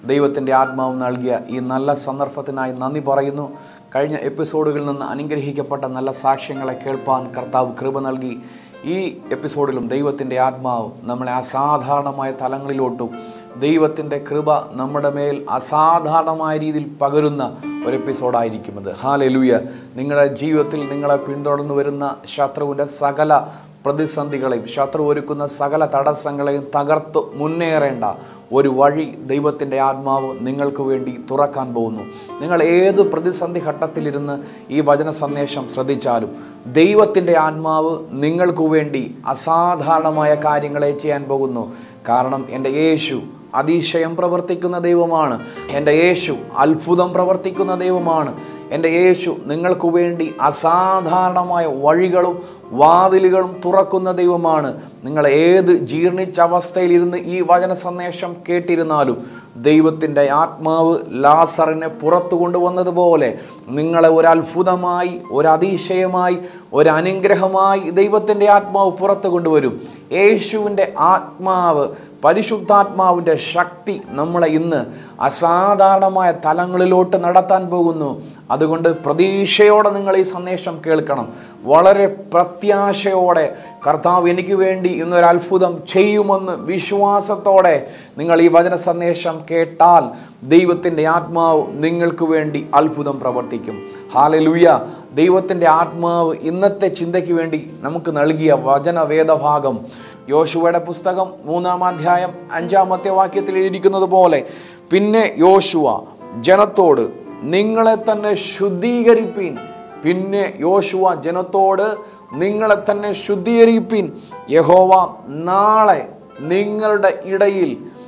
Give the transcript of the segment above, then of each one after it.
ദൈവത്തിൻ്റെ ആത്മാവ് നൽകിയ ഈ നല്ല സന്ദർഭത്തിനായി നന്ദി പറയുന്നു കഴിഞ്ഞ എപ്പിസോഡുകളിൽ നിന്ന് അനുഗ്രഹിക്കപ്പെട്ട നല്ല സാക്ഷ്യങ്ങളെ കേൾപ്പാൻ കർത്താവ് കൃപ നൽകി ഈ എപ്പിസോഡിലും ദൈവത്തിൻ്റെ ആത്മാവ് നമ്മളെ അസാധാരണമായ തലങ്ങളിലോട്ടും ദൈവത്തിൻ്റെ കൃപ നമ്മുടെ മേൽ അസാധാരണമായ രീതിയിൽ പകരുന്ന ഒരു എപ്പിസോഡായിരിക്കും അത് ഹാലലുയ നിങ്ങളുടെ ജീവിതത്തിൽ നിങ്ങളെ പിന്തുടർന്നു വരുന്ന ശത്രുവിൻ്റെ സകല പ്രതിസന്ധികളെയും ശത്രു ഒരുക്കുന്ന സകല തടസ്സങ്ങളെയും തകർത്ത് മുന്നേറേണ്ട ഒരു വഴി ദൈവത്തിൻ്റെ ആത്മാവ് നിങ്ങൾക്ക് വേണ്ടി തുറക്കാൻ പോകുന്നു നിങ്ങൾ ഏത് പ്രതിസന്ധി ഘട്ടത്തിലിരുന്ന് ഈ വചന സന്ദേശം ശ്രദ്ധിച്ചാലും ദൈവത്തിൻ്റെ ആത്മാവ് നിങ്ങൾക്ക് വേണ്ടി അസാധാരണമായ കാര്യങ്ങളെ ചെയ്യാൻ പോകുന്നു കാരണം എൻ്റെ യേശു അതിശയം പ്രവർത്തിക്കുന്ന ദൈവമാണ് എൻ്റെ യേശു അത്ഭുതം പ്രവർത്തിക്കുന്ന ദൈവമാണ് എൻ്റെ യേശു നിങ്ങൾക്ക് വേണ്ടി അസാധാരണമായ വഴികളും വാതിലുകളും തുറക്കുന്ന ദൈവമാണ് നിങ്ങൾ ഏത് ജീർണിച്ച അവസ്ഥയിലിരുന്ന് ഈ വചന സന്ദേശം കേട്ടിരുന്നാലും ദൈവത്തിൻ്റെ ആത്മാവ് ലാസറിനെ പുറത്തു കൊണ്ടുവന്നതുപോലെ നിങ്ങളെ ഒരു അത്ഭുതമായി ഒരു അതിശയമായി ഒരു അനുഗ്രഹമായി ദൈവത്തിൻ്റെ ആത്മാവ് പുറത്തു കൊണ്ടുവരും യേശുവിൻ്റെ ആത്മാവ് പരിശുദ്ധാത്മാവിൻ്റെ ശക്തി നമ്മളെ ഇന്ന് അസാധാരണമായ തലങ്ങളിലോട്ട് നടത്താൻ പോകുന്നു അതുകൊണ്ട് പ്രതീക്ഷയോടെ നിങ്ങൾ ഈ സന്ദേശം കേൾക്കണം വളരെ പ്രത്യാശയോടെ കർത്താവ് എനിക്ക് വേണ്ടി ഇന്നൊരു അത്ഭുതം ചെയ്യുമെന്ന് വിശ്വാസത്തോടെ നിങ്ങൾ ഈ വചന സന്ദേശം കേട്ടാൽ ദൈവത്തിൻ്റെ ആത്മാവ് നിങ്ങൾക്ക് വേണ്ടി അത്ഭുതം പ്രവർത്തിക്കും ഹാലലുയ ദൈവത്തിൻ്റെ ആത്മാവ് ഇന്നത്തെ ചിന്തയ്ക്ക് വേണ്ടി നമുക്ക് നൽകിയ വചന വേദഭാഗം യോശുവയുടെ പുസ്തകം മൂന്നാം അധ്യായം അഞ്ചാമത്തെ വാക്യത്തിൽ ഇരിക്കുന്നത് പോലെ പിന്നെ യോശുവ ജനത്തോട് നിങ്ങളെ തന്നെ ശുദ്ധീകരിപ്പീൻ പിന്നെ യോശുവ ജനത്തോട് നിങ്ങളെ തന്നെ ശുദ്ധീകരിപ്പീൻ യഹോവ നാളെ നിങ്ങളുടെ ഇടയിൽ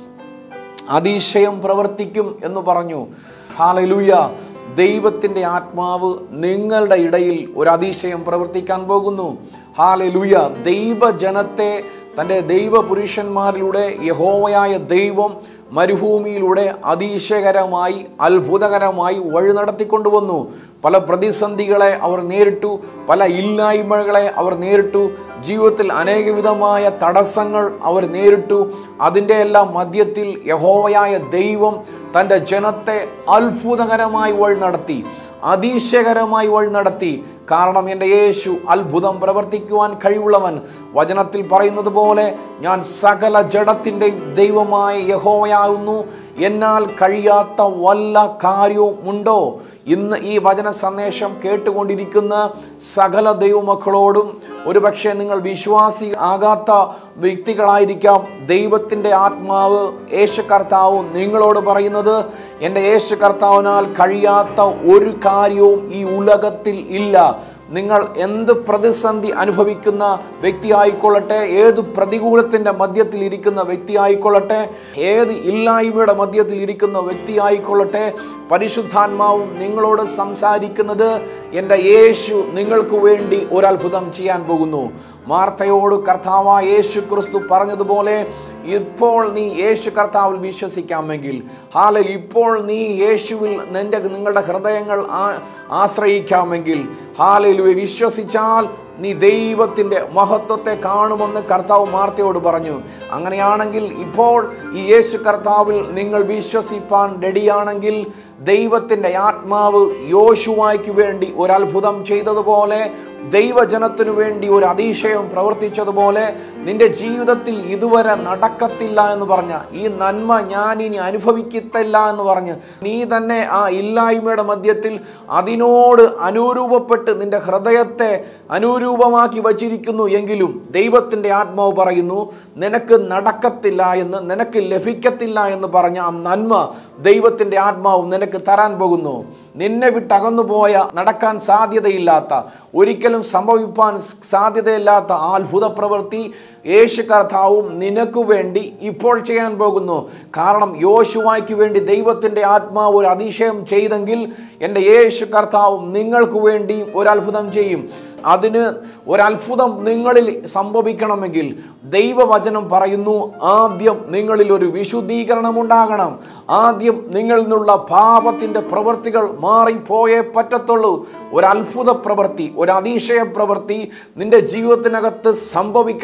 അതിശയം പ്രവർത്തിക്കും എന്ന് പറഞ്ഞു ഹാലലൂയ ദൈവത്തിൻ്റെ ആത്മാവ് നിങ്ങളുടെ ഇടയിൽ ഒരു അതിശയം പ്രവർത്തിക്കാൻ പോകുന്നു ഹാലലൂയ ദൈവജനത്തെ തൻ്റെ ദൈവപുരുഷന്മാരിലൂടെ യഹോവയായ ദൈവം മരുഭൂമിയിലൂടെ അതിശയകരമായി അത്ഭുതകരമായി വഴി നടത്തിക്കൊണ്ടുവന്നു പല പ്രതിസന്ധികളെ അവർ നേരിട്ടു പല ഇല്ലായ്മകളെ അവർ നേരിട്ടു ജീവിതത്തിൽ അനേകവിധമായ തടസ്സങ്ങൾ അവർ നേരിട്ടു അതിൻ്റെ എല്ലാം മധ്യത്തിൽ യഹോവയായ ദൈവം തൻ്റെ ജനത്തെ അത്ഭുതകരമായി വഴി നടത്തി അതിശയകരമായി വഴി നടത്തി കാരണം എൻ്റെ യേശു അത്ഭുതം പ്രവർത്തിക്കുവാൻ കഴിവുള്ളവൻ വചനത്തിൽ പറയുന്നത് പോലെ ഞാൻ സകല ജഡത്തിൻ്റെ ദൈവമായ യഹോവയാകുന്നു എന്നാൽ കഴിയാത്ത വല്ല കാര്യവും ഉണ്ടോ ഇന്ന് ഈ വചന സന്ദേശം കേട്ടുകൊണ്ടിരിക്കുന്ന സകല ദൈവമക്കളോടും ഒരുപക്ഷെ നിങ്ങൾ വിശ്വാസി ആകാത്ത വ്യക്തികളായിരിക്കാം ദൈവത്തിൻ്റെ ആത്മാവ് യേശു കർത്താവ് നിങ്ങളോട് പറയുന്നത് എൻ്റെ യേശു കർത്താവിനാൽ കഴിയാത്ത ഒരു കാര്യവും ഈ ഉലകത്തിൽ ഇല്ല നിങ്ങൾ എന്ത് പ്രതിസന്ധി അനുഭവിക്കുന്ന വ്യക്തി ആയിക്കൊള്ളട്ടെ ഏത് പ്രതികൂലത്തിൻ്റെ മധ്യത്തിൽ ഇരിക്കുന്ന വ്യക്തി ആയിക്കൊള്ളട്ടെ ഏത് ഇല്ലായ്മയുടെ മധ്യത്തിൽ ഇരിക്കുന്ന വ്യക്തി ആയിക്കൊള്ളട്ടെ പരിശുദ്ധാത്മാവും നിങ്ങളോട് സംസാരിക്കുന്നത് എൻ്റെ യേശു നിങ്ങൾക്ക് വേണ്ടി ഒരത്ഭുതം ചെയ്യാൻ പോകുന്നു മാർത്തയോട് കർത്താവ യേശു ക്രിസ്തു പറഞ്ഞതുപോലെ ഇപ്പോൾ നീ യേശു കർത്താവിൽ വിശ്വസിക്കാമെങ്കിൽ ഹാലൽ ഇപ്പോൾ നീ യേശുവിൽ നിന്റെ നിങ്ങളുടെ ഹൃദയങ്ങൾ ആ- ആശ്രയിക്കാമെങ്കിൽ ഹാലലു വിശ്വസിച്ചാൽ നീ ദൈവത്തിൻ്റെ മഹത്വത്തെ കാണുമെന്ന് കർത്താവ് മാർത്തയോട് പറഞ്ഞു അങ്ങനെയാണെങ്കിൽ ഇപ്പോൾ ഈ യേശു കർത്താവിൽ നിങ്ങൾ വിശ്വസിപ്പാൻ റെഡിയാണെങ്കിൽ ദൈവത്തിൻ്റെ ആത്മാവ് യോശുവായ്ക്ക് വേണ്ടി ഒരു അത്ഭുതം ചെയ്തതുപോലെ ദൈവജനത്തിനു വേണ്ടി ഒരു അതിശയം പ്രവർത്തിച്ചതുപോലെ നിന്റെ ജീവിതത്തിൽ ഇതുവരെ നടക്കത്തില്ല എന്ന് പറഞ്ഞ ഈ നന്മ ഞാൻ ഇനി അനുഭവിക്കത്തില്ല എന്ന് പറഞ്ഞ് നീ തന്നെ ആ ഇല്ലായ്മയുടെ മധ്യത്തിൽ അതിനോട് അനുരൂപപ്പെട്ട് നിന്റെ ഹൃദയത്തെ അനുരൂപമാക്കി വച്ചിരിക്കുന്നു എങ്കിലും ദൈവത്തിൻ്റെ ആത്മാവ് പറയുന്നു നിനക്ക് നടക്കത്തില്ല എന്ന് നിനക്ക് ലഭിക്കത്തില്ല എന്ന് പറഞ്ഞ ആ നന്മ ദൈവത്തിൻ്റെ ആത്മാവ് നിനക്ക് തരാൻ പോകുന്നു നിന്നെ വിട്ടകന്നു പോയ നടക്കാൻ സാധ്യതയില്ലാത്ത ഒരിക്കലും സംഭവിപ്പാൻ സാധ്യതയില്ലാത്ത ആ അത്ഭുത പ്രവൃത്തി യേശു കർത്താവും നിനക്ക് വേണ്ടി ഇപ്പോൾ ചെയ്യാൻ പോകുന്നു കാരണം യോശുവായ്ക്ക് വേണ്ടി ദൈവത്തിൻ്റെ ആത്മാവ് ഒരു അതിശയം ചെയ്തെങ്കിൽ എൻ്റെ യേശു കർത്താവും നിങ്ങൾക്ക് വേണ്ടി ഒരു അത്ഭുതം ചെയ്യും അതിന് ഒരത്ഭുതം നിങ്ങളിൽ സംഭവിക്കണമെങ്കിൽ ദൈവവചനം പറയുന്നു ആദ്യം നിങ്ങളിൽ ഒരു വിശുദ്ധീകരണം ഉണ്ടാകണം ആദ്യം നിങ്ങളിൽ നിന്നുള്ള പാപത്തിൻ്റെ പ്രവൃത്തികൾ മാറിപ്പോയേ പറ്റത്തുള്ളൂ ഒരു അത്ഭുത പ്രവൃത്തി ഒരു അതിശയ പ്രവൃത്തി നിന്റെ ജീവിതത്തിനകത്ത് സംഭവിക്കണമെങ്കിൽ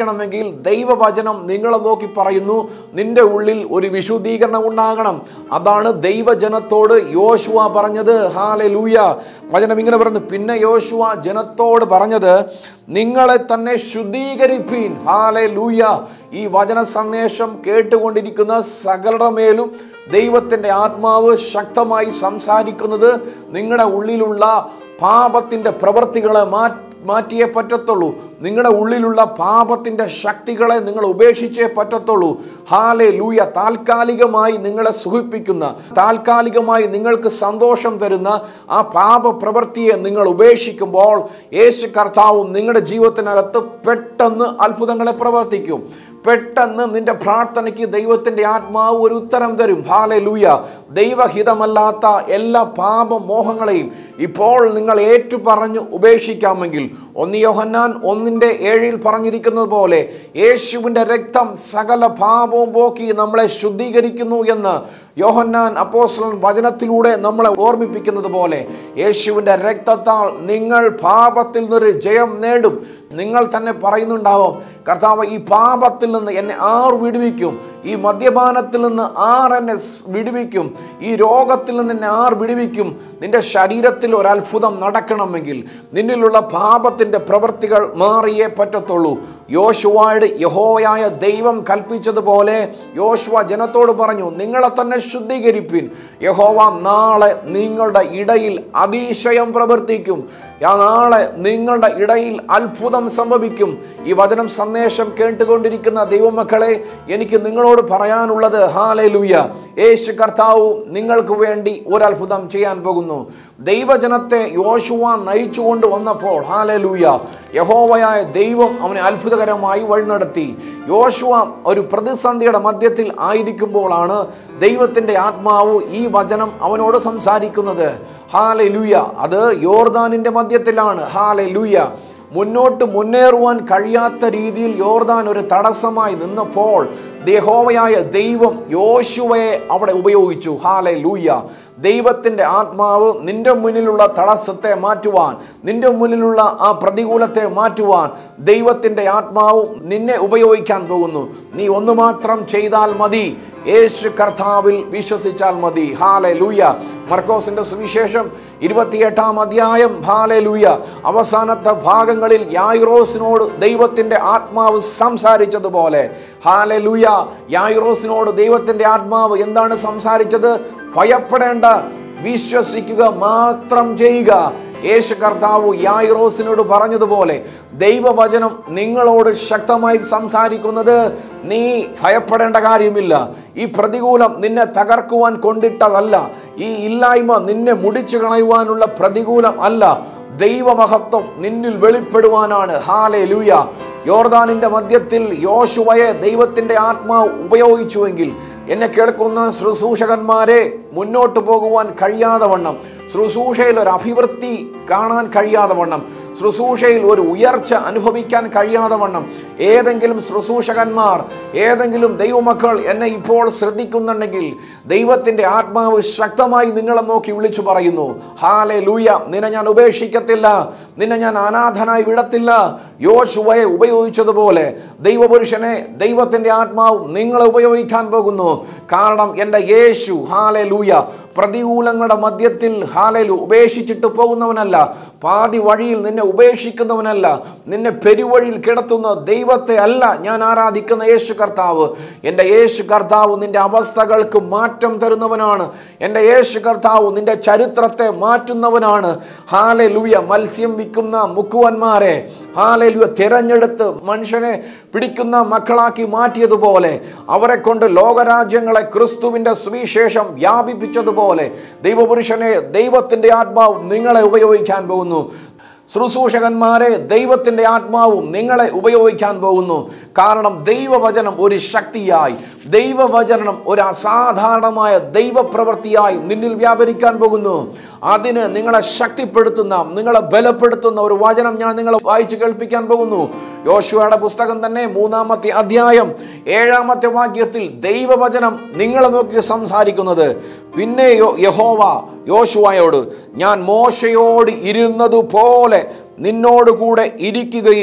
ദൈവവചനം നിങ്ങളെ നോക്കി പറയുന്നു നിന്റെ ഉള്ളിൽ ഒരു വിശുദ്ധീകരണം ഉണ്ടാകണം അതാണ് ദൈവജനത്തോട് യോശുവ പറഞ്ഞത് ഹാലെ ലൂയ വചനം ഇങ്ങനെ പറഞ്ഞു പിന്നെ യോശുവ ജനത്തോട് പറഞ്ഞത് നിങ്ങളെ തന്നെ ശുദ്ധീകരിപ്പീൻ ഹാലെ ലൂയ ഈ വചന സന്ദേശം കേട്ടുകൊണ്ടിരിക്കുന്ന സകലരുടെ മേലും ദൈവത്തിൻ്റെ ആത്മാവ് ശക്തമായി സംസാരിക്കുന്നത് നിങ്ങളുടെ ഉള്ളിലുള്ള പാപത്തിൻ്റെ പ്രവൃത്തികളെ മാറ്റി മാറ്റിയേ പറ്റത്തുള്ളൂ നിങ്ങളുടെ ഉള്ളിലുള്ള പാപത്തിൻ്റെ ശക്തികളെ നിങ്ങൾ ഉപേക്ഷിച്ചേ പറ്റത്തുള്ളൂ ഹാലെ ലൂയ താൽക്കാലികമായി നിങ്ങളെ സുഖിപ്പിക്കുന്ന താൽക്കാലികമായി നിങ്ങൾക്ക് സന്തോഷം തരുന്ന ആ പാപ പ്രവൃത്തിയെ നിങ്ങൾ ഉപേക്ഷിക്കുമ്പോൾ യേശു കർത്താവും നിങ്ങളുടെ ജീവിതത്തിനകത്ത് പെട്ടെന്ന് അത്ഭുതങ്ങളെ പ്രവർത്തിക്കും പെട്ടെന്ന് നിന്റെ പ്രാർത്ഥനയ്ക്ക് ദൈവത്തിൻ്റെ ആത്മാവ് ഒരു ഉത്തരം തരും ഹാലെ ലൂയ ദൈവഹിതമല്ലാത്ത എല്ലാ പാപമോഹങ്ങളെയും ഇപ്പോൾ നിങ്ങൾ ഏറ്റുപറഞ്ഞ് ഉപേക്ഷിക്കാമെങ്കിൽ ഒന്ന് യോഹന്നാൻ ഒന്നിൻ്റെ ഏഴിൽ പറഞ്ഞിരിക്കുന്നത് പോലെ യേശുവിൻ്റെ രക്തം സകല പാപവും പോക്കി നമ്മളെ ശുദ്ധീകരിക്കുന്നു എന്ന് യോഹന്നാൻ അപ്പോസ്ലൻ വചനത്തിലൂടെ നമ്മളെ ഓർമ്മിപ്പിക്കുന്നത് പോലെ യേശുവിൻ്റെ രക്തത്താൽ നിങ്ങൾ പാപത്തിൽ നിന്നൊരു ജയം നേടും നിങ്ങൾ തന്നെ പറയുന്നുണ്ടാവും കർത്താവ് ഈ പാപത്തിൽ നിന്ന് എന്നെ ആർ വിടുവിക്കും ഈ മദ്യപാനത്തിൽ നിന്ന് ആർ എന്നെ സ് വിടുവിക്കും ഈ രോഗത്തിൽ നിന്ന് എന്നെ ആർ വിടുവിക്കും നിന്റെ ശരീരത്തിൽ ഒരു അത്ഭുതം നടക്കണമെങ്കിൽ നിന്നിലുള്ള പാപത്തിൻ്റെ പ്രവൃത്തികൾ മാറിയേ പറ്റത്തുള്ളൂ യോശുവായുടെ യഹോയായ ദൈവം കൽപ്പിച്ചതുപോലെ യോശുവ ജനത്തോട് പറഞ്ഞു നിങ്ങളെ തന്നെ ശുദ്ധീകരിപ്പിൻ യഹോവ നാളെ നിങ്ങളുടെ ഇടയിൽ അതിശയം പ്രവർത്തിക്കും ആ നാളെ നിങ്ങളുടെ ഇടയിൽ അത്ഭുതം സംഭവിക്കും ഈ വചനം സന്ദേശം കേട്ടുകൊണ്ടിരിക്കുന്ന ദൈവമക്കളെ എനിക്ക് നിങ്ങളോട് പറയാനുള്ളത് ഹാലെ ലൂയ യേശു കർത്താവ് നിങ്ങൾക്ക് വേണ്ടി ഒരു അത്ഭുതം ചെയ്യാൻ പോകുന്നു ദൈവജനത്തെ യോശുവ നയിച്ചുകൊണ്ട് വന്നപ്പോൾ ഹാലെ ലൂയ യഹോവയായ ദൈവം അവനെ അത്ഭുതകരമായി വഴി നടത്തി യോശുവ ഒരു പ്രതിസന്ധിയുടെ മധ്യത്തിൽ ആയിരിക്കുമ്പോഴാണ് ദൈവത്തിൻ്റെ ആത്മാവ് ഈ വചനം അവനോട് സംസാരിക്കുന്നത് ഹാലെ ലൂയ അത് യോർദാനിൻ്റെ മധ്യത്തിലാണ് ഹാലെ ലൂയ മുന്നോട്ട് മുന്നേറുവാൻ കഴിയാത്ത രീതിയിൽ യോർദാൻ ഒരു തടസ്സമായി നിന്നപ്പോൾ ദേഹോവയായ ദൈവം യോശുവയെ അവിടെ ഉപയോഗിച്ചു ഹാലെ ലൂയ ദൈവത്തിൻ്റെ ആത്മാവ് നിന്റെ മുന്നിലുള്ള തടസ്സത്തെ മാറ്റുവാൻ നിന്റെ മുന്നിലുള്ള ആ പ്രതികൂലത്തെ മാറ്റുവാൻ ദൈവത്തിൻ്റെ ആത്മാവ് നിന്നെ ഉപയോഗിക്കാൻ പോകുന്നു നീ ഒന്ന് മാത്രം ചെയ്താൽ മതി യേശു കർത്താവിൽ വിശ്വസിച്ചാൽ മതി ഹാലെ ലൂയ മർക്കോസിന്റെ സുവിശേഷം ഇരുപത്തിയെട്ടാം അധ്യായം ഹാലെ ലൂയ അവസാനത്തെ ഭാഗങ്ങളിൽ യായിറോസിനോട് ദൈവത്തിന്റെ ആത്മാവ് സംസാരിച്ചതുപോലെ ഹാലെ ലൂയ യായിറോസിനോട് ദൈവത്തിന്റെ ആത്മാവ് എന്താണ് സംസാരിച്ചത് ഭയപ്പെടേണ്ട വിശ്വസിക്കുക മാത്രം ചെയ്യുക യേശു കർത്താവ് യായിറോസിനോട് പറഞ്ഞതുപോലെ ദൈവവചനം നിങ്ങളോട് ശക്തമായി സംസാരിക്കുന്നത് നീ ഭയപ്പെടേണ്ട കാര്യമില്ല ഈ പ്രതികൂലം നിന്നെ തകർക്കുവാൻ കൊണ്ടിട്ടതല്ല ഈ ഇല്ലായ്മ നിന്നെ മുടിച്ചു കളയുവാനുള്ള പ്രതികൂലം അല്ല ദൈവമഹത്വം നിന്നിൽ വെളിപ്പെടുവാനാണ് ഹാലെ ലൂയ യോർദാനിന്റെ മധ്യത്തിൽ യോശുവയെ ദൈവത്തിന്റെ ആത്മാവ് ഉപയോഗിച്ചുവെങ്കിൽ എന്നെ കേൾക്കുന്ന ശുശ്രൂഷകന്മാരെ മുന്നോട്ട് പോകുവാൻ കഴിയാതെ വണ്ണം ശുശ്രൂഷയിൽ ഒരു അഭിവൃദ്ധി കാണാൻ കഴിയാതെ വണ്ണം ശുശ്രൂഷയിൽ ഒരു ഉയർച്ച അനുഭവിക്കാൻ കഴിയാതെ വണ്ണം ഏതെങ്കിലും ശുശ്രൂഷകന്മാർ ഏതെങ്കിലും ദൈവമക്കൾ എന്നെ ഇപ്പോൾ ശ്രദ്ധിക്കുന്നുണ്ടെങ്കിൽ ദൈവത്തിൻ്റെ ആത്മാവ് ശക്തമായി നിങ്ങളെ നോക്കി വിളിച്ചു പറയുന്നു ഹാലെ ലൂയ നിന്നെ ഞാൻ ഉപേക്ഷിക്കത്തില്ല നിന്നെ ഞാൻ അനാഥനായി വിടത്തില്ല യോശുവയെ ഉപയോഗിച്ചതുപോലെ ദൈവപുരുഷനെ ദൈവത്തിൻ്റെ ആത്മാവ് നിങ്ങളെ ഉപയോഗിക്കാൻ പോകുന്നു കാരണം എൻ്റെ യേശു ഹാലെ ലൂയ പ്രതികൂലങ്ങളുടെ മധ്യത്തിൽ ഹാലയിൽ ഉപേക്ഷിച്ചിട്ട് പോകുന്നവനല്ല പാതി വഴിയിൽ നിന്നെ ഉപേക്ഷിക്കുന്നവനല്ല നിന്നെ പെരുവഴിയിൽ കിടത്തുന്ന ദൈവത്തെ അല്ല ഞാൻ ആരാധിക്കുന്ന യേശു കർത്താവ് എൻ്റെ യേശു കർത്താവ് നിന്റെ അവസ്ഥകൾക്ക് മാറ്റം തരുന്നവനാണ് എൻ്റെ യേശു കർത്താവ് നിന്റെ ചരിത്രത്തെ മാറ്റുന്നവനാണ് ഹാലെ ലൂയ മത്സ്യം വിൽക്കുന്ന മുക്കുവന്മാരെ ഹാലെ ലൂയ തിരഞ്ഞെടുത്ത് മനുഷ്യനെ പിടിക്കുന്ന മക്കളാക്കി മാറ്റിയതുപോലെ അവരെ കൊണ്ട് ലോകരാജ്യങ്ങളെ ക്രിസ്തുവിൻ്റെ സുവിശേഷം വ്യാപിപ്പിച്ചതുപോലെ ദൈവപുരുഷനെ ദൈവത്തിൻ്റെ ആത്മാവ് നിങ്ങളെ ഉപയോഗിക്കാൻ പോകുന്നു ശുശ്രൂഷകന്മാരെ ദൈവത്തിൻ്റെ ആത്മാവും നിങ്ങളെ ഉപയോഗിക്കാൻ പോകുന്നു കാരണം ദൈവവചനം ഒരു ശക്തിയായി ദൈവവചനം ഒരു അസാധാരണമായ ദൈവപ്രവൃത്തിയായി നിന്നിൽ വ്യാപരിക്കാൻ പോകുന്നു അതിന് നിങ്ങളെ ശക്തിപ്പെടുത്തുന്ന നിങ്ങളെ ബലപ്പെടുത്തുന്ന ഒരു വചനം ഞാൻ നിങ്ങളെ വായിച്ചു കേൾപ്പിക്കാൻ പോകുന്നു യോശുവയുടെ പുസ്തകം തന്നെ മൂന്നാമത്തെ അധ്യായം ഏഴാമത്തെ വാക്യത്തിൽ ദൈവവചനം നിങ്ങളെ നോക്കി സംസാരിക്കുന്നത് പിന്നെ യോ- യഹോവ യോശുവയോട് ഞാൻ മോശയോട് ഇരുന്നതുപോലെ നിന്നോട് കൂടെ ഇരിക്കുകയും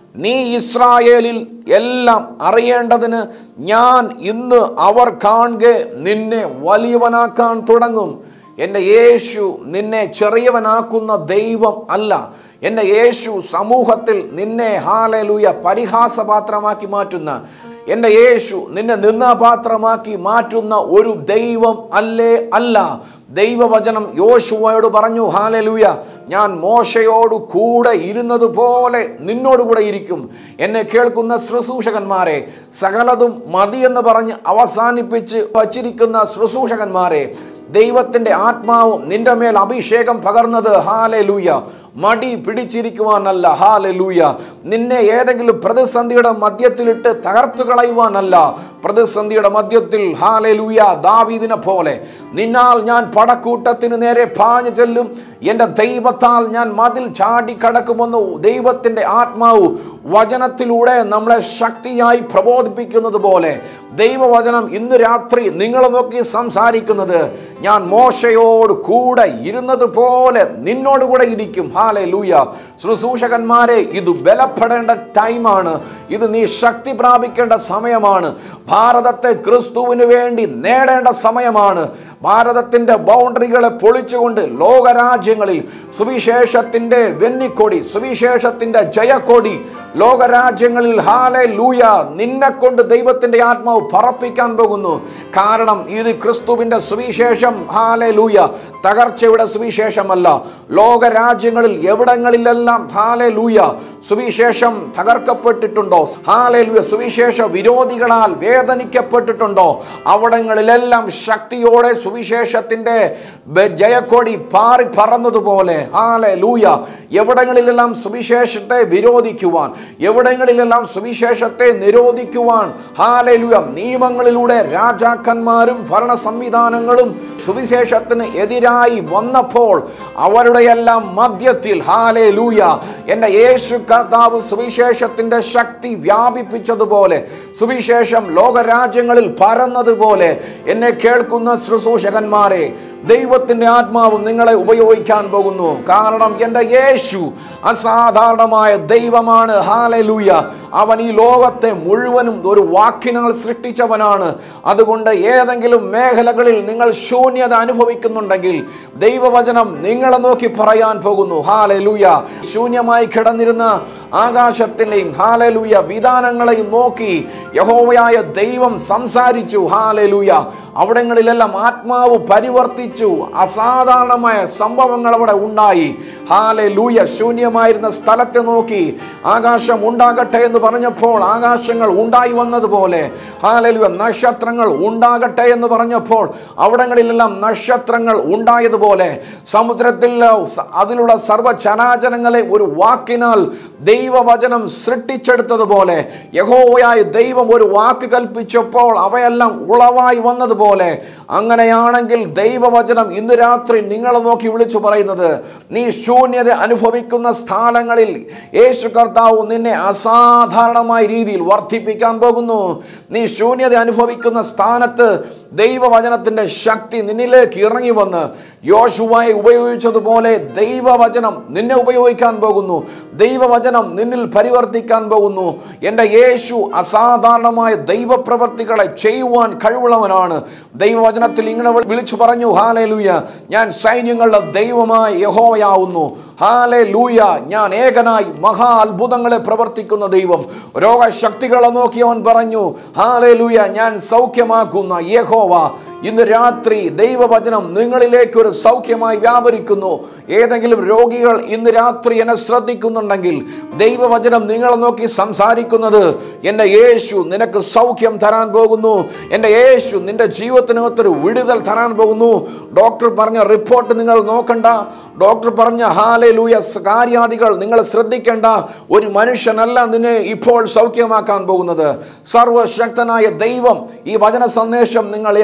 നീ ഇസ്രായേലിൽ എല്ലാം അറിയേണ്ടതിന് ഞാൻ ഇന്ന് അവർ കാണുക നിന്നെ വലിയവനാക്കാൻ തുടങ്ങും എൻ്റെ യേശു നിന്നെ ചെറിയവനാക്കുന്ന ദൈവം അല്ല എൻ്റെ യേശു സമൂഹത്തിൽ നിന്നെ ഹാലലൂയ പരിഹാസപാത്രമാക്കി മാറ്റുന്ന എൻ്റെ യേശു നിന്നെ നിന്നാപാത്രമാക്കി മാറ്റുന്ന ഒരു ദൈവം അല്ലേ അല്ല ദൈവവചനം യോശുവയോട് പറഞ്ഞു ഹാലലൂയ ഞാൻ മോശയോട് കൂടെ ഇരുന്നത് പോലെ നിന്നോട് കൂടെ ഇരിക്കും എന്നെ കേൾക്കുന്ന ശുശ്രൂഷകന്മാരെ സകലതും മതിയെന്ന് പറഞ്ഞ് അവസാനിപ്പിച്ച് വച്ചിരിക്കുന്ന ശുശ്രൂഷകന്മാരെ ദൈവത്തിൻ്റെ ആത്മാവും നിന്റെ മേൽ അഭിഷേകം പകർന്നത് ഹാലെ ലൂയ മടി പിടിച്ചിരിക്കുവാനല്ല ഹാലെ ലൂയ നിന്നെ ഏതെങ്കിലും പ്രതിസന്ധിയുടെ മധ്യത്തിലിട്ട് തകർത്തു കളയുവാനല്ല പ്രതിസന്ധിയുടെ മധ്യത്തിൽ ഹാലെ ലൂയ ദാവീദിനെ പോലെ നിന്നാൽ ഞാൻ പടക്കൂട്ടത്തിന് നേരെ പാഞ്ഞു ചെല്ലും എൻ്റെ ദൈവത്താൽ ഞാൻ മതിൽ ചാടി കടക്കുമെന്ന് ദൈവത്തിൻ്റെ ആത്മാവ് വചനത്തിലൂടെ നമ്മളെ ശക്തിയായി പ്രബോധിപ്പിക്കുന്നത് പോലെ ദൈവവചനം ഇന്ന് രാത്രി നിങ്ങളെ നോക്കി സംസാരിക്കുന്നത് ഞാൻ മോശയോട് കൂടെ ഇരുന്നത് പോലെ നിന്നോട് കൂടെ ഇരിക്കും ഹാലെ ലൂയ ശുശ്രൂഷകന്മാരെ ഇത് ബലപ്പെടേണ്ട ടൈമാണ് ഇത് നീ ശക്തി പ്രാപിക്കേണ്ട സമയമാണ് ഭാരതത്തെ ക്രിസ്തുവിന് വേണ്ടി നേടേണ്ട സമയമാണ് ഭാരതത്തിൻ്റെ ബൗണ്ടറികളെ പൊളിച്ചുകൊണ്ട് ലോകരാജ്യങ്ങളിൽ സുവിശേഷത്തിൻ്റെ വെന്നിക്കൊടി സുവിശേഷത്തിൻ്റെ ജയക്കൊടി ലോകരാജ്യങ്ങളിൽ ഹാലെ ലൂയ നിന്നെ കൊണ്ട് ദൈവത്തിൻ്റെ ആത്മാവ് പറപ്പിക്കാൻ പോകുന്നു കാരണം ഇത് ക്രിസ്തുവിൻ്റെ സുവിശേഷം ഹാലെ ലൂയ തകർച്ചയുടെ സുവിശേഷമല്ല ലോകരാജ്യങ്ങളിൽ എവിടങ്ങളിലെല്ലാം ഹാലെ ലൂയ സുവിശേഷം തകർക്കപ്പെട്ടിട്ടുണ്ടോ ഹാലെ ലൂയ സുവിശേഷ വിരോധികളാൽ വേദനിക്കപ്പെട്ടിട്ടുണ്ടോ അവിടങ്ങളിലെല്ലാം ശക്തിയോടെ സുവിശേഷത്തിൻ്റെ ബ- ജയക്കൊടി പാറി പറന്നതുപോലെ ഹാലെ ലൂയ എവിടങ്ങളിലെല്ലാം സുവിശേഷത്തെ വിരോധിക്കുവാൻ എവിടങ്ങളിലെല്ലാം സുവിശേഷത്തെ നിരോധിക്കുവാൻ ഹാലലുയ നിയമങ്ങളിലൂടെ രാജാക്കന്മാരും ഭരണ സംവിധാനങ്ങളും സുവിശേഷത്തിന് എതിരായി വന്നപ്പോൾ അവരുടെയെല്ലാം മധ്യത്തിൽ ഹാലെ ലൂയ എൻ്റെ യേശു കർത്താവ് സുവിശേഷത്തിൻ്റെ ശക്തി വ്യാപിപ്പിച്ചതുപോലെ സുവിശേഷം ലോകരാജ്യങ്ങളിൽ പരന്നതുപോലെ എന്നെ കേൾക്കുന്ന ശുശ്രൂഷകന്മാരെ ദൈവത്തിൻ്റെ ആത്മാവ് നിങ്ങളെ ഉപയോഗിക്കാൻ പോകുന്നു കാരണം എൻ്റെ യേശു അസാധാരണമായ ദൈവമാണ് ഹാലലൂയ അവൻ ഈ ലോകത്തെ മുഴുവനും ഒരു വാക്കിനാൽ സൃഷ്ടിച്ചവനാണ് അതുകൊണ്ട് ഏതെങ്കിലും മേഖലകളിൽ നിങ്ങൾ ശൂന്യത അനുഭവിക്കുന്നുണ്ടെങ്കിൽ ദൈവവചനം നിങ്ങളെ നോക്കി പറയാൻ പോകുന്നു ഹാലലൂയ ശൂന്യമായി കിടന്നിരുന്ന ആകാശത്തിൻ്റെയും ഹാലലൂയ വിധാനങ്ങളെയും നോക്കി യഹോവയായ ദൈവം സംസാരിച്ചു ഹാലലൂയ അവിടങ്ങളിലെല്ലാം ആത്മാവ് പരിവർത്തിച്ചു അസാധാരണമായ സംഭവങ്ങൾ അവിടെ ഉണ്ടായി ഹാലെ ലൂയ ശൂന്യമായിരുന്ന സ്ഥലത്തെ നോക്കി ആകാശം ഉണ്ടാകട്ടെ എന്ന് പറഞ്ഞപ്പോൾ ആകാശങ്ങൾ ഉണ്ടായി വന്നതുപോലെ ഹാലെ ലൂയ നക്ഷത്രങ്ങൾ ഉണ്ടാകട്ടെ എന്ന് പറഞ്ഞപ്പോൾ അവിടങ്ങളിലെല്ലാം നക്ഷത്രങ്ങൾ ഉണ്ടായതുപോലെ സമുദ്രത്തിൽ സ- അതിലുള്ള സർവ്വചരാചരങ്ങളെ ഒരു വാക്കിനാൽ ദൈവവചനം സൃഷ്ടിച്ചെടുത്തതുപോലെ യഹോവയായ ദൈവം ഒരു വാക്ക് കൽപ്പിച്ചപ്പോൾ അവയെല്ലാം ഉളവായി വന്നതുപോലെ അങ്ങനെയാണെങ്കിൽ ദൈവവചനം ഇന്ന് രാത്രി നിങ്ങളെ നോക്കി വിളിച്ചു പറയുന്നത് നീ ശൂന്യത അനുഭവിക്കുന്ന സ്ഥലങ്ങളിൽ യേശു കർത്താവ് നിന്നെ അസാധാരണമായ രീതിയിൽ വർദ്ധിപ്പിക്കാൻ പോകുന്നു നീ ശൂന്യത അനുഭവിക്കുന്ന സ്ഥാനത്ത് ദൈവവചനത്തിൻ്റെ ശക്തി നിന്നിലേക്ക് ഇറങ്ങി വന്ന് യോശുവായി ഉപയോഗിച്ചതുപോലെ ദൈവവചനം നിന്നെ ഉപയോഗിക്കാൻ പോകുന്നു ദൈവവചനം നിന്നിൽ പരിവർത്തിക്കാൻ പോകുന്നു എൻ്റെ യേശു അസാധാരണമായ ദൈവപ്രവർത്തികളെ ചെയ്യുവാൻ കഴിവുള്ളവനാണ് ദൈവവചനത്തിൽ ഇങ്ങനെ വി- വിളിച്ചു പറഞ്ഞു ഹാലേ ലൂയ ഞാൻ സൈന്യങ്ങളുടെ ദൈവമായ യഹോവയാവുന്നു ഹാലേ ലൂയ ഞാൻ ഏകനായി മഹാ അത്ഭുതങ്ങളെ പ്രവർത്തിക്കുന്ന ദൈവം രോഗശക്തികളെ നോക്കി അവൻ പറഞ്ഞു ഹാലേ ലൂയ ഞാൻ സൗഖ്യമാക്കുന്ന യഹോവ ഇന്ന് രാത്രി ദൈവവചനം നിങ്ങളിലേക്ക് ഒരു സൗഖ്യമായി വ്യാപരിക്കുന്നു ഏതെങ്കിലും രോഗികൾ ഇന്ന് രാത്രി എന്നെ ശ്രദ്ധിക്കുന്നുണ്ടെങ്കിൽ ദൈവവചനം നിങ്ങളെ നോക്കി സംസാരിക്കുന്നത് എൻ്റെ യേശു നിനക്ക് സൗഖ്യം തരാൻ പോകുന്നു എൻ്റെ യേശു നിന്റെ ജീവിതത്തിനകത്തൊരു വിടുതൽ തരാൻ പോകുന്നു ഡോക്ടർ പറഞ്ഞ റിപ്പോർട്ട് നിങ്ങൾ നോക്കണ്ട ഡോക്ടർ പറഞ്ഞ ഹാലെ ലൂയ കാര്യാദികൾ നിങ്ങൾ ശ്രദ്ധിക്കേണ്ട ഒരു മനുഷ്യനല്ല നിന്നെ ഇപ്പോൾ സൗഖ്യമാക്കാൻ പോകുന്നത് സർവശക്തനായ ദൈവം ഈ വചന സന്ദേശം നിങ്ങൾ എവിടെ ഇരുന്ന്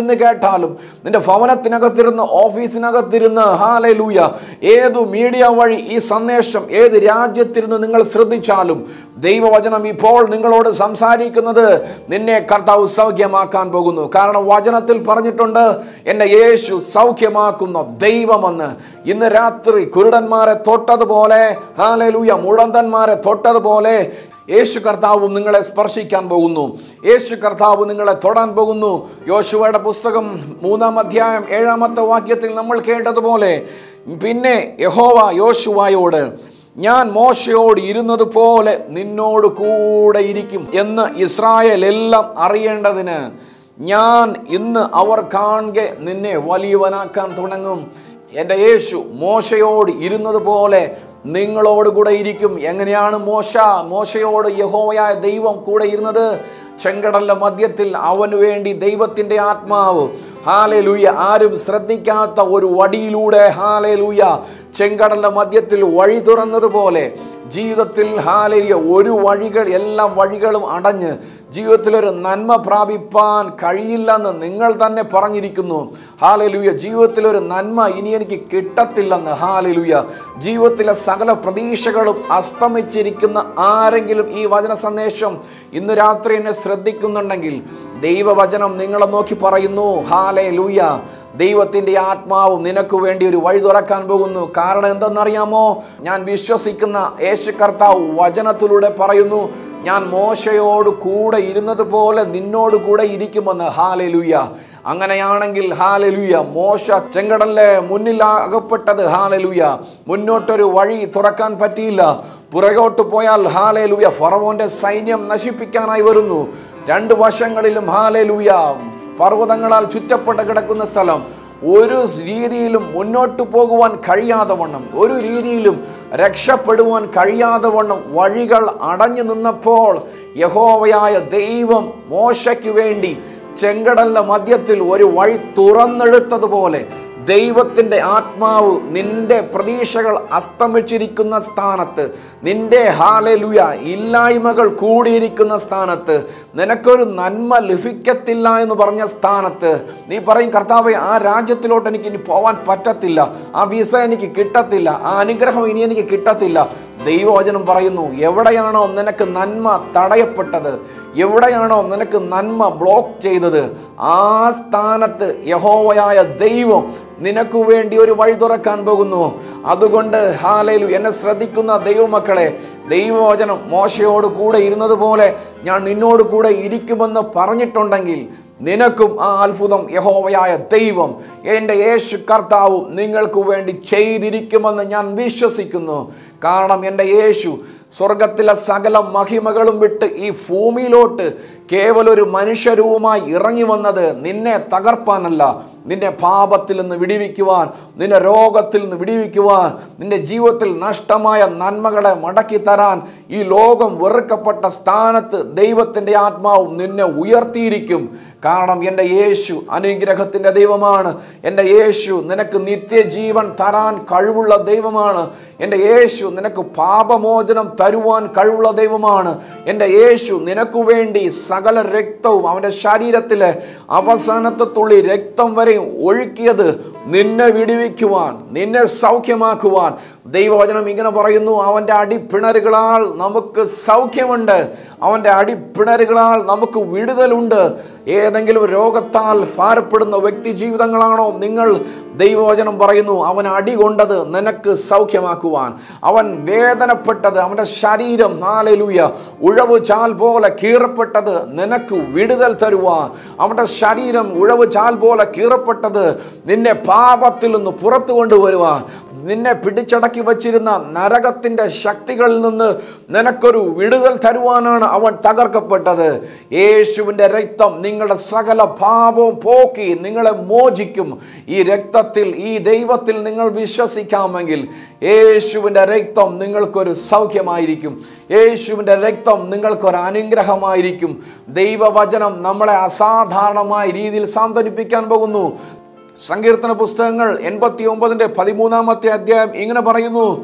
ഇരുന്ന് കേട്ടാലും നിന്റെ ഭവനത്തിനകത്തിരുന്ന് ഓഫീസിനകത്തിരുന്ന് ഹാലെ ലൂയ ഏതു മീഡിയ വഴി ഈ സന്ദേശം ഏത് രാജ്യത്തിരുന്ന് നിങ്ങൾ ശ്രദ്ധിച്ചാലും ദൈവവചനം ഇപ്പോൾ നിങ്ങളോട് സംസാരിക്കുന്നത് നിന്നെ കർത്താവ് സൗഖ്യമാക്കാൻ പോകുന്നു കാരണം വചനത്തിൽ പറഞ്ഞിട്ടുണ്ട് എന്നെ യേശു സൗഖ്യമാക്കുന്ന ദൈവമെന്ന് ഇന്ന് രാത്രി കുരുടന്മാരെ തൊട്ടതുപോലെ ഹാലലൂയ മുഴന്തന്മാരെ തൊട്ടതുപോലെ യേശു കർത്താവും നിങ്ങളെ സ്പർശിക്കാൻ പോകുന്നു യേശു കർത്താവ് നിങ്ങളെ തൊടാൻ പോകുന്നു യോശുവയുടെ പുസ്തകം മൂന്നാം അധ്യായം ഏഴാമത്തെ വാക്യത്തിൽ നമ്മൾ കേട്ടതുപോലെ പിന്നെ യഹോവ യോശുവായോട് ഞാൻ മോശയോട് ഇരുന്നത് പോലെ നിന്നോട് കൂടെ ഇരിക്കും എന്ന് ഇസ്രായേൽ എല്ലാം അറിയേണ്ടതിന് ഞാൻ ഇന്ന് അവർ കാണെ നിന്നെ വലിയവനാക്കാൻ തുടങ്ങും എൻ്റെ യേശു മോശയോട് ഇരുന്നത് പോലെ നിങ്ങളോട് കൂടെ ഇരിക്കും എങ്ങനെയാണ് മോശ മോശയോട് യഹോവയായ ദൈവം കൂടെ ഇരുന്നത് ചെങ്കടലിന്റെ മധ്യത്തിൽ അവന് വേണ്ടി ദൈവത്തിന്റെ ആത്മാവ് ഹാലെ ലൂയ ആരും ശ്രദ്ധിക്കാത്ത ഒരു വടിയിലൂടെ ഹാലെ ലൂയ ചെങ്കടലിന്റെ മധ്യത്തിൽ വഴി തുറന്നതുപോലെ ജീവിതത്തിൽ ഹാലലിയ ഒരു വഴികൾ എല്ലാ വഴികളും അടഞ്ഞ് ജീവിതത്തിൽ ഒരു നന്മ പ്രാപിപ്പാൻ കഴിയില്ലെന്ന് നിങ്ങൾ തന്നെ പറഞ്ഞിരിക്കുന്നു ഹാലലുയ ജീവിതത്തിൽ ഒരു നന്മ ഇനി എനിക്ക് കിട്ടത്തില്ലെന്ന് ഹാലലുയ ജീവിതത്തിലെ സകല പ്രതീക്ഷകളും അസ്തമിച്ചിരിക്കുന്ന ആരെങ്കിലും ഈ വചന സന്ദേശം ഇന്ന് രാത്രി എന്നെ ശ്രദ്ധിക്കുന്നുണ്ടെങ്കിൽ ദൈവവചനം നിങ്ങളെ നോക്കി പറയുന്നു ഹാലേ ലൂയ ദൈവത്തിൻ്റെ ആത്മാവ് നിനക്ക് വേണ്ടി ഒരു വഴി തുറക്കാൻ പോകുന്നു കാരണം എന്തെന്നറിയാമോ ഞാൻ വിശ്വസിക്കുന്ന യേശു കർത്താവ് വചനത്തിലൂടെ പറയുന്നു ഞാൻ മോശയോട് കൂടെ ഇരുന്നത് പോലെ നിന്നോട് കൂടെ ഇരിക്കുമെന്ന് ഹാലലുയ അങ്ങനെയാണെങ്കിൽ ഹാലലുയ മോശ ചെങ്കടലിലെ മുന്നിൽ അകപ്പെട്ടത് ഹാലലുയ മുന്നോട്ടൊരു വഴി തുറക്കാൻ പറ്റിയില്ല പുറകോട്ട് പോയാൽ ഹാലലുയ ഫറവോന്റെ സൈന്യം നശിപ്പിക്കാനായി വരുന്നു രണ്ട് വശങ്ങളിലും ഹാലലുയ പർവ്വതങ്ങളാൽ ചുറ്റപ്പെട്ട് കിടക്കുന്ന സ്ഥലം ഒരു രീതിയിലും മുന്നോട്ട് പോകുവാൻ കഴിയാതെ വണ്ണം ഒരു രീതിയിലും രക്ഷപ്പെടുവാൻ കഴിയാതെ വണ്ണം വഴികൾ അടഞ്ഞു നിന്നപ്പോൾ യഹോവയായ ദൈവം മോശയ്ക്ക് വേണ്ടി ചെങ്കടലിന്റെ മധ്യത്തിൽ ഒരു വഴി തുറന്നെടുത്തതുപോലെ ദൈവത്തിൻ്റെ ആത്മാവ് നിന്റെ പ്രതീക്ഷകൾ അസ്തമിച്ചിരിക്കുന്ന സ്ഥാനത്ത് നിന്റെ ഹാലലുയ ഇല്ലായ്മകൾ കൂടിയിരിക്കുന്ന സ്ഥാനത്ത് നിനക്കൊരു നന്മ ലഭിക്കത്തില്ല എന്ന് പറഞ്ഞ സ്ഥാനത്ത് നീ പറയും കർത്താവെ ആ രാജ്യത്തിലോട്ട് എനിക്ക് ഇനി പോവാൻ പറ്റത്തില്ല ആ വിസ എനിക്ക് കിട്ടത്തില്ല ആ അനുഗ്രഹം ഇനി എനിക്ക് കിട്ടത്തില്ല ദൈവവചനം പറയുന്നു എവിടെയാണോ നിനക്ക് നന്മ തടയപ്പെട്ടത് എവിടെയാണോ നിനക്ക് നന്മ ബ്ലോക്ക് ചെയ്തത് ആ സ്ഥാനത്ത് യഹോവയായ ദൈവം നിനക്ക് വേണ്ടി ഒരു വഴി തുറക്കാൻ പോകുന്നു അതുകൊണ്ട് ഹാലയിലു എന്നെ ശ്രദ്ധിക്കുന്ന ദൈവമക്കളെ ദൈവവചനം മോശയോട് കൂടെ ഇരുന്നത് പോലെ ഞാൻ നിന്നോട് കൂടെ ഇരിക്കുമെന്ന് പറഞ്ഞിട്ടുണ്ടെങ്കിൽ നിനക്കും ആ അത്ഭുതം യഹോവയായ ദൈവം എൻ്റെ യേശു കർത്താവും നിങ്ങൾക്ക് വേണ്ടി ചെയ്തിരിക്കുമെന്ന് ഞാൻ വിശ്വസിക്കുന്നു കാരണം എൻ്റെ യേശു സ്വർഗത്തിലെ സകല മഹിമകളും വിട്ട് ഈ ഭൂമിയിലോട്ട് കേവലം ഒരു മനുഷ്യരൂപമായി ഇറങ്ങി വന്നത് നിന്നെ തകർപ്പാനല്ല നിന്റെ പാപത്തിൽ നിന്ന് വിടിവിക്കുവാൻ നിന്റെ രോഗത്തിൽ നിന്ന് വിടിവിക്കുവാൻ നിന്റെ ജീവിതത്തിൽ നഷ്ടമായ നന്മകളെ മടക്കി തരാൻ ഈ ലോകം വെറുക്കപ്പെട്ട സ്ഥാനത്ത് ദൈവത്തിൻ്റെ ആത്മാവും നിന്നെ ഉയർത്തിയിരിക്കും കാരണം എൻ്റെ യേശു അനുഗ്രഹത്തിൻ്റെ ദൈവമാണ് എൻ്റെ യേശു നിനക്ക് നിത്യജീവൻ തരാൻ കഴിവുള്ള ദൈവമാണ് എൻ്റെ യേശു നിനക്ക് പാപമോചനം തരുവാൻ കഴിവുള്ള ദൈവമാണ് എൻ്റെ യേശു നിനക്ക് വേണ്ടി സകല രക്തവും അവൻ്റെ ശരീരത്തിലെ അവസാനത്തെ തുള്ളി രക്തം വരെയും ഒഴുക്കിയത് നിന്നെ വിടിവിക്കുവാൻ നിന്നെ സൗഖ്യമാക്കുവാൻ ദൈവവചനം ഇങ്ങനെ പറയുന്നു അവൻ്റെ അടിപ്പിണറുകളാൽ നമുക്ക് സൗഖ്യമുണ്ട് അവൻ്റെ അടിപ്പിണറുകളാൽ നമുക്ക് വിടുതലുണ്ട് ഏതെങ്കിലും രോഗത്താൽ ഭാരപ്പെടുന്ന വ്യക്തി ജീവിതങ്ങളാണോ നിങ്ങൾ ദൈവവചനം പറയുന്നു അവൻ അടി കൊണ്ടത് നിനക്ക് സൗഖ്യമാക്കുവാൻ അവൻ വേദനപ്പെട്ടത് അവൻ്റെ ശരീരം നാലലൂയ ഉഴവ് ചാൽ പോലെ കീറപ്പെട്ടത് നിനക്ക് വിടുതൽ തരുവാൻ അവൻ്റെ ശരീരം ഉഴവ് ചാൽ പോലെ കീറപ്പെട്ടത് നിന്നെ പാപത്തിൽ നിന്ന് പുറത്തു കൊണ്ടുവരുവാൻ നിന്നെ പിടിച്ചടക്കി വച്ചിരുന്ന നരകത്തിൻ്റെ ശക്തികളിൽ നിന്ന് നിനക്കൊരു വിടുതൽ തരുവാനാണ് അവൻ തകർക്കപ്പെട്ടത് യേശുവിൻ്റെ രക്തം നിങ്ങളുടെ സകല പാപവും പോക്കി നിങ്ങളെ മോചിക്കും ഈ രക്തത്തിൽ ഈ ദൈവത്തിൽ നിങ്ങൾ വിശ്വസിക്കാമെങ്കിൽ യേശുവിൻ്റെ രക്തം നിങ്ങൾക്കൊരു സൗഖ്യമായിരിക്കും യേശുവിൻ്റെ രക്തം നിങ്ങൾക്കൊരു അനുഗ്രഹമായിരിക്കും ദൈവവചനം നമ്മളെ അസാധാരണമായ രീതിയിൽ സാന്ത്വനിപ്പിക്കാൻ പോകുന്നു സങ്കീർത്തന പുസ്തകങ്ങൾ എൺപത്തി ഒമ്പതിൻ്റെ പതിമൂന്നാമത്തെ അധ്യായം ഇങ്ങനെ പറയുന്നു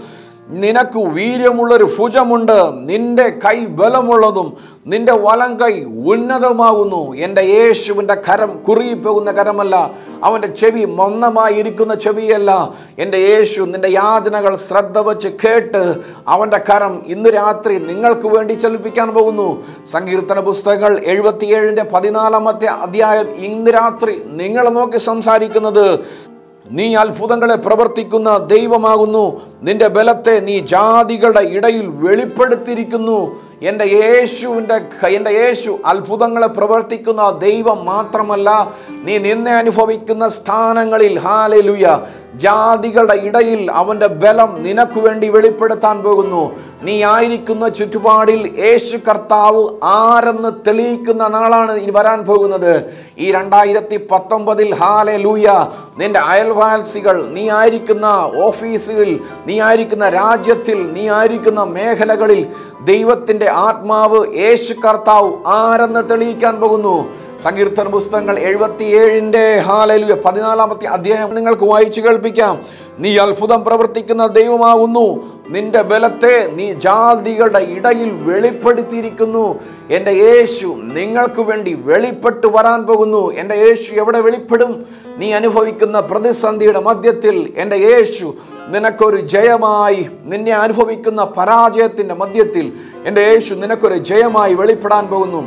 നിനക്ക് വീര്യമുള്ളൊരു ഭുജമുണ്ട് നിന്റെ കൈ ബലമുള്ളതും നിന്റെ വലം കൈ ഉന്നതമാകുന്നു എൻ്റെ യേശുവിൻ്റെ കരം കുറിയിപ്പോകുന്ന കരമല്ല അവൻ്റെ ചെവി മന്ദമായി ഇരിക്കുന്ന ചെവിയല്ല എൻ്റെ യേശു നിന്റെ യാചനകൾ ശ്രദ്ധ വച്ച് കേട്ട് അവൻ്റെ കരം ഇന്ന് രാത്രി നിങ്ങൾക്ക് വേണ്ടി ചലിപ്പിക്കാൻ പോകുന്നു സങ്കീർത്തന പുസ്തകങ്ങൾ എഴുപത്തിയേഴിൻ്റെ പതിനാലാമത്തെ അധ്യായം ഇന്ന് രാത്രി നിങ്ങളെ നോക്കി സംസാരിക്കുന്നത് നീ അത്ഭുതങ്ങളെ പ്രവർത്തിക്കുന്ന ദൈവമാകുന്നു നിന്റെ ബലത്തെ നീ ജാതികളുടെ ഇടയിൽ വെളിപ്പെടുത്തിയിരിക്കുന്നു എൻ്റെ യേശുവിൻ്റെ എൻ്റെ യേശു അത്ഭുതങ്ങളെ പ്രവർത്തിക്കുന്ന ദൈവം മാത്രമല്ല നീ നിന്നെ അനുഭവിക്കുന്ന സ്ഥാനങ്ങളിൽ ഹാലലുയ ജാതികളുടെ ഇടയിൽ അവൻ്റെ ബലം നിനക്ക് വേണ്ടി വെളിപ്പെടുത്താൻ പോകുന്നു നീ ആയിരിക്കുന്ന ചുറ്റുപാടിൽ യേശു കർത്താവ് ആരെന്ന് തെളിയിക്കുന്ന നാളാണ് ഇനി വരാൻ പോകുന്നത് ഈ രണ്ടായിരത്തി പത്തൊമ്പതിൽ ഹാലെ ലൂയ നിന്റെ അയൽവാസികൾ നീ ആയിരിക്കുന്ന ഓഫീസുകളിൽ നീ ആയിരിക്കുന്ന രാജ്യത്തിൽ നീ ആയിരിക്കുന്ന മേഖലകളിൽ ദൈവത്തിൻ്റെ ആത്മാവ് യേശു കർത്താവ് ആരെന്ന് തെളിയിക്കാൻ പോകുന്നു സങ്കീർത്തന പുസ്തകങ്ങൾ എഴുപത്തിയേഴിൻ്റെ ഹാലലുയ പതിനാലാമത്തെ അധ്യായം നിങ്ങൾക്ക് വായിച്ചു കേൾപ്പിക്കാം നീ അത്ഭുതം പ്രവർത്തിക്കുന്ന ദൈവമാകുന്നു നിന്റെ ബലത്തെ നീ ജാതികളുടെ ഇടയിൽ വെളിപ്പെടുത്തിയിരിക്കുന്നു എൻ്റെ യേശു നിങ്ങൾക്ക് വേണ്ടി വെളിപ്പെട്ടു വരാൻ പോകുന്നു എൻ്റെ യേശു എവിടെ വെളിപ്പെടും നീ അനുഭവിക്കുന്ന പ്രതിസന്ധിയുടെ മധ്യത്തിൽ എൻ്റെ യേശു നിനക്കൊരു ജയമായി നിന്നെ അനുഭവിക്കുന്ന പരാജയത്തിൻ്റെ മധ്യത്തിൽ എൻ്റെ യേശു നിനക്കൊരു ജയമായി വെളിപ്പെടാൻ പോകുന്നു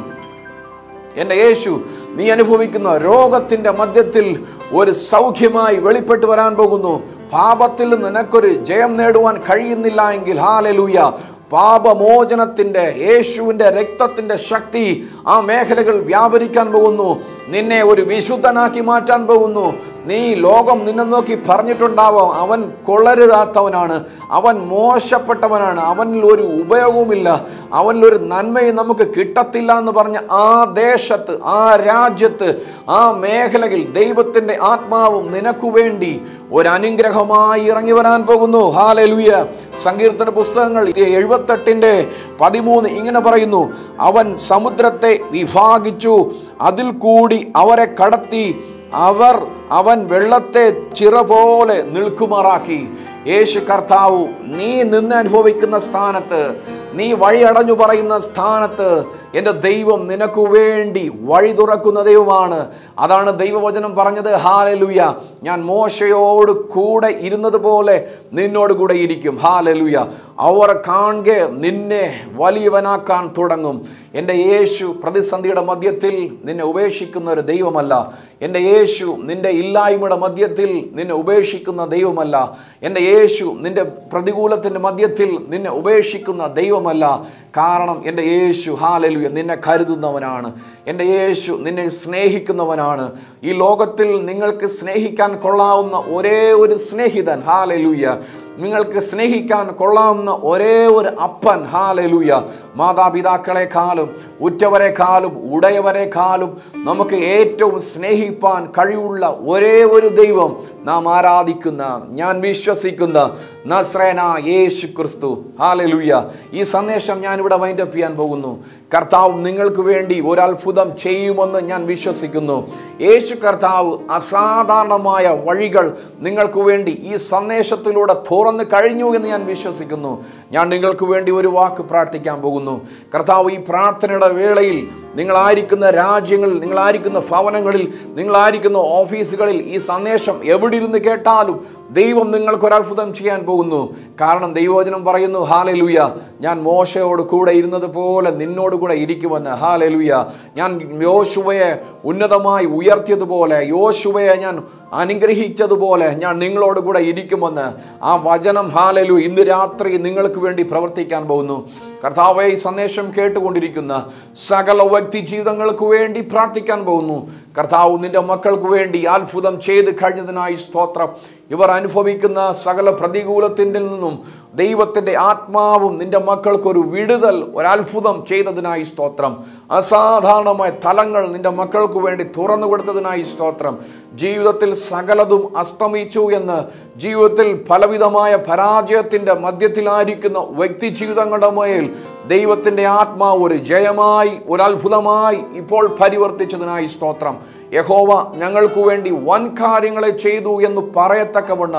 എൻ്റെ യേശു നീ അനുഭവിക്കുന്ന രോഗത്തിൻ്റെ മധ്യത്തിൽ ഒരു സൗഖ്യമായി വെളിപ്പെട്ട് വരാൻ പോകുന്നു പാപത്തിൽ നിന്ന് നിനക്കൊരു ജയം നേടുവാൻ കഴിയുന്നില്ല എങ്കിൽ ഹാലലൂയ പാപമോചനത്തിൻ്റെ യേശുവിൻ്റെ രക്തത്തിൻ്റെ ശക്തി ആ മേഖലകൾ വ്യാപരിക്കാൻ പോകുന്നു നിന്നെ ഒരു വിശുദ്ധനാക്കി മാറ്റാൻ പോകുന്നു നീ ലോകം നിന്നെ നോക്കി പറഞ്ഞിട്ടുണ്ടാവാം അവൻ കൊള്ളരുതാത്തവനാണ് അവൻ മോശപ്പെട്ടവനാണ് അവനിൽ ഒരു ഉപയോഗവുമില്ല അവനിൽ ഒരു നന്മയും നമുക്ക് കിട്ടത്തില്ല എന്ന് പറഞ്ഞ ആ ദേശത്ത് ആ രാജ്യത്ത് ആ മേഖലയിൽ ദൈവത്തിൻ്റെ ആത്മാവും നിനക്കു വേണ്ടി ഒരു അനുഗ്രഹമായി ഇറങ്ങി വരാൻ പോകുന്നു ഹാലലുയ സങ്കീർത്തന പുസ്തകങ്ങൾ എഴുപത്തെട്ടിൻ്റെ പതിമൂന്ന് ഇങ്ങനെ പറയുന്നു അവൻ സമുദ്രത്തെ വിഭാഗിച്ചു അതിൽ കൂടി അവരെ കടത്തി അവർ അവൻ വെള്ളത്തെ ചിറ പോലെ നിൽക്കുമാറാക്കി യേശു കർത്താവു നീ നിന്ന് അനുഭവിക്കുന്ന സ്ഥാനത്ത് നീ വഴി അടഞ്ഞു പറയുന്ന സ്ഥാനത്ത് എൻ്റെ ദൈവം നിനക്കു വേണ്ടി വഴി തുറക്കുന്ന ദൈവമാണ് അതാണ് ദൈവവചനം പറഞ്ഞത് ഹാലലുയ ഞാൻ മോശയോട് കൂടെ ഇരുന്നത് പോലെ നിന്നോട് കൂടെ ഇരിക്കും ഹാലലുയ അവർ കാണെ നിന്നെ വലിയവനാക്കാൻ തുടങ്ങും എൻ്റെ യേശു പ്രതിസന്ധിയുടെ മധ്യത്തിൽ നിന്നെ ഉപേക്ഷിക്കുന്ന ഒരു ദൈവമല്ല എൻ്റെ യേശു നിന്റെ ഇല്ലായ്മയുടെ മധ്യത്തിൽ നിന്നെ ഉപേക്ഷിക്കുന്ന ദൈവമല്ല എൻ്റെ യേശു നിന്റെ പ്രതികൂലത്തിൻ്റെ മധ്യത്തിൽ നിന്നെ ഉപേക്ഷിക്കുന്ന ദൈവമല്ല കാരണം എൻ്റെ യേശു ഹാലലുയ നിന്നെ കരുതുന്നവനാണ് എൻ്റെ യേശു നിന്നെ സ്നേഹിക്കുന്നവനാണ് ഈ ലോകത്തിൽ നിങ്ങൾക്ക് സ്നേഹിക്കാൻ കൊള്ളാവുന്ന ഒരേ ഒരു സ്നേഹിതൻ ഹാലലുയ നിങ്ങൾക്ക് സ്നേഹിക്കാൻ കൊള്ളാവുന്ന ഒരേ ഒരു അപ്പൻ ഹാലലൂയ മാതാപിതാക്കളെക്കാളും ഉറ്റവരെക്കാളും ഉടയവരെക്കാളും നമുക്ക് ഏറ്റവും സ്നേഹിപ്പാൻ കഴിവുള്ള ഒരേ ഒരു ദൈവം നാം ആരാധിക്കുന്ന ഞാൻ വിശ്വസിക്കുന്ന നസ്രേന യേശു ക്രിസ്തു ഹാലലൂയ ഈ സന്ദേശം ഞാൻ ഇവിടെ വൈൻഡപ്പ് ചെയ്യാൻ പോകുന്നു കർത്താവ് നിങ്ങൾക്ക് വേണ്ടി ഒരു അത്ഭുതം ചെയ്യുമെന്ന് ഞാൻ വിശ്വസിക്കുന്നു യേശു കർത്താവ് അസാധാരണമായ വഴികൾ നിങ്ങൾക്ക് വേണ്ടി ഈ സന്ദേശത്തിലൂടെ തുറന്നു കഴിഞ്ഞു എന്ന് ഞാൻ വിശ്വസിക്കുന്നു ഞാൻ നിങ്ങൾക്ക് വേണ്ടി ഒരു വാക്ക് പ്രാർത്ഥിക്കാൻ പോകുന്നു കർത്താവ് ഈ പ്രാർത്ഥനയുടെ വേളയിൽ നിങ്ങളായിരിക്കുന്ന രാജ്യങ്ങളിൽ നിങ്ങളായിരിക്കുന്ന ഭവനങ്ങളിൽ നിങ്ങളായിരിക്കുന്ന ഓഫീസുകളിൽ ഈ സന്ദേശം എവിടെ ഇരുന്ന് കേട്ടാലും ദൈവം നിങ്ങൾക്കൊരത്ഭുതം ചെയ്യാൻ പോകുന്നു കാരണം ദൈവവചനം പറയുന്നു ഹാലലുയ ഞാൻ മോശയോട് കൂടെ ഇരുന്നത് പോലെ നിന്നോട് കൂടെ ഇരിക്കുമെന്ന് ഹാലലുയ ഞാൻ യോശുവയെ ഉന്നതമായി ഉയർത്തിയതുപോലെ യോശുവയെ ഞാൻ അനുഗ്രഹിച്ചതുപോലെ ഞാൻ നിങ്ങളോട് കൂടെ ഇരിക്കുമെന്ന് ആ വചനം ഹാലലു ഇന്ന് രാത്രി നിങ്ങൾക്ക് വേണ്ടി പ്രവർത്തിക്കാൻ പോകുന്നു കർത്താവെ ഈ സന്ദേശം കേട്ടുകൊണ്ടിരിക്കുന്ന സകല വ്യക്തി ജീവിതങ്ങൾക്ക് വേണ്ടി പ്രാർത്ഥിക്കാൻ പോകുന്നു കർത്താവ് നിന്റെ മക്കൾക്ക് വേണ്ടി അത്ഭുതം ചെയ്ത് കഴിഞ്ഞതിനായി സ്തോത്രം ഇവർ അനുഭവിക്കുന്ന സകല പ്രതികൂലത്തിൻ്റെ നിന്നും ദൈവത്തിൻ്റെ ആത്മാവും നിന്റെ മക്കൾക്കൊരു വിടുതൽ ഒരത്ഭുതം ചെയ്തതിനായി സ്തോത്രം അസാധാരണമായ തലങ്ങൾ നിന്റെ മക്കൾക്ക് വേണ്ടി തുറന്നു കൊടുത്തതിനായി സ്തോത്രം ജീവിതത്തിൽ സകലതും അസ്തമിച്ചു എന്ന് ജീവിതത്തിൽ പലവിധമായ പരാജയത്തിൻ്റെ മധ്യത്തിലായിരിക്കുന്ന വ്യക്തി ജീവിതങ്ങളുടെ മേൽ ദൈവത്തിൻ്റെ ആത്മാവ് ഒരു ജയമായി ഒരു അത്ഭുതമായി ഇപ്പോൾ പരിവർത്തിച്ചതിനായി സ്തോത്രം യഹോവ ഞങ്ങൾക്ക് വേണ്ടി വൻ കാര്യങ്ങളെ ചെയ്തു എന്ന് പറയത്തക്കവണ്ണം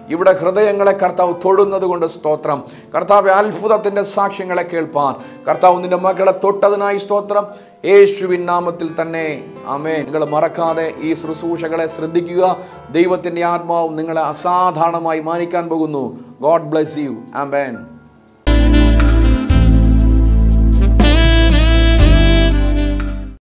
ഇവിടെ ഹൃദയങ്ങളെ കർത്താവ് തൊടുന്നത് കൊണ്ട് സ്തോത്രം കർത്താവ് അത്ഭുതത്തിൻ്റെ സാക്ഷ്യങ്ങളെ കേൾപ്പാൻ കർത്താവ് നിന്റെ മക്കളെ തൊട്ടതിനായി സ്തോത്രം യേശുവിൻ നാമത്തിൽ തന്നെ അമേ നിങ്ങൾ മറക്കാതെ ഈ ശുശ്രൂഷകളെ ശ്രദ്ധിക്കുക ദൈവത്തിൻ്റെ ആത്മാവ് നിങ്ങളെ അസാധാരണമായി മാനിക്കാൻ പോകുന്നു ഗോഡ് ബ്ലെസ് യു ആമേൻ